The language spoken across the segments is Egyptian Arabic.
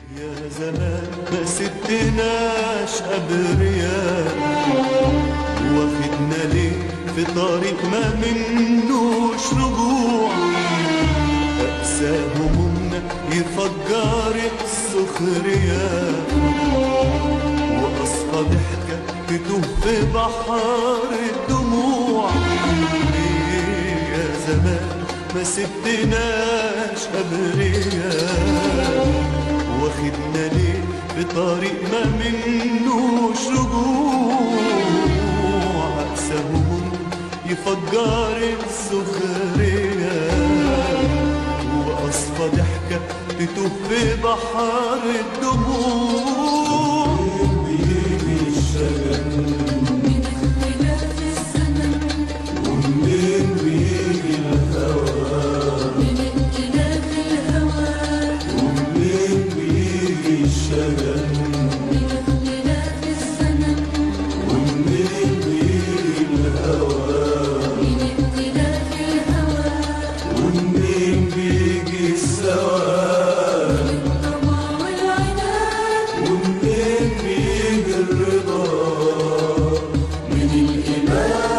يا زمان ما سبتناش أبرياء واخدنا ليه في طريق ما منوش رجوع أقسى همومنا يفجر السخرية وأصفى ضحكة تتوه في بحر الدموع ليه يا زمان ما سبتناش أبرياء واخدنا ليه في طريق ما منوش رجوع أقسى هموم يفجر السخرية وأصفى ضحكة تتوه في بحر الدموع بيجي الشجن من اختلاف الزمن ومنين بيجي الهوى من اختلاف الهوى ومنين بيجي الشجن من اختلاف الزمن ومنين بيجي الهوى من اختلاف الهوى ومنين بيجي السواد الطمع والعناد ومنين بيجي الرضا من الإيمان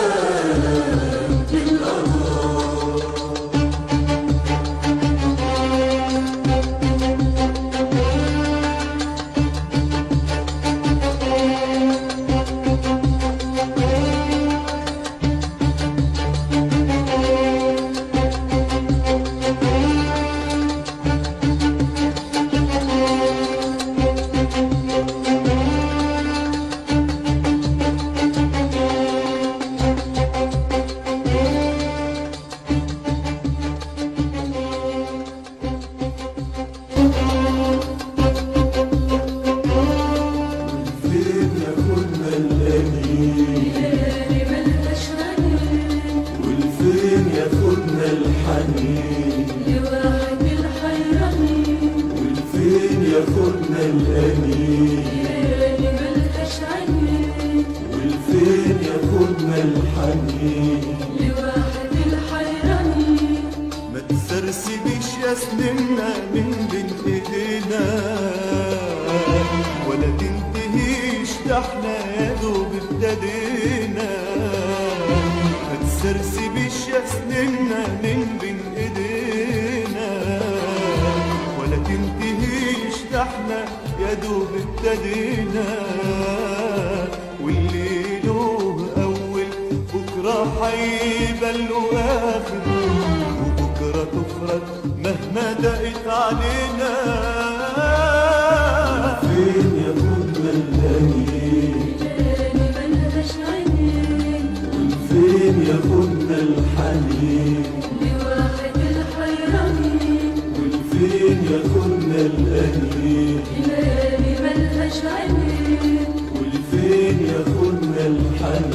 فين ياخدنا الأنين ليالي ملهاش غني والفين ياخدنا الحنين لواحد الحيرانين والفين ياخدنا الأنين ليالي ملهاش عني والفين ياخدنا الحنين لواحد الحيرانين ما تسرسبيش يا سننا من بين ايدينا ولا تنتهيش ده احنا يا دوب ابتدينا ما تسرسبيش يا سننا من بين ايدينا ولا تنتهيش ده احنا يا دوب ابتدينا واللي له اول بكره هيبقى له اخر وبكرة تفرج مهما دقت علينا فين يا خدنا الأنين ليالي ملهاش عني فين يا خدنا الحنين لواحد الحيرانين والفين يا خدنا الأنين ليالي ملهاش عني والفين يا خدنا الحنين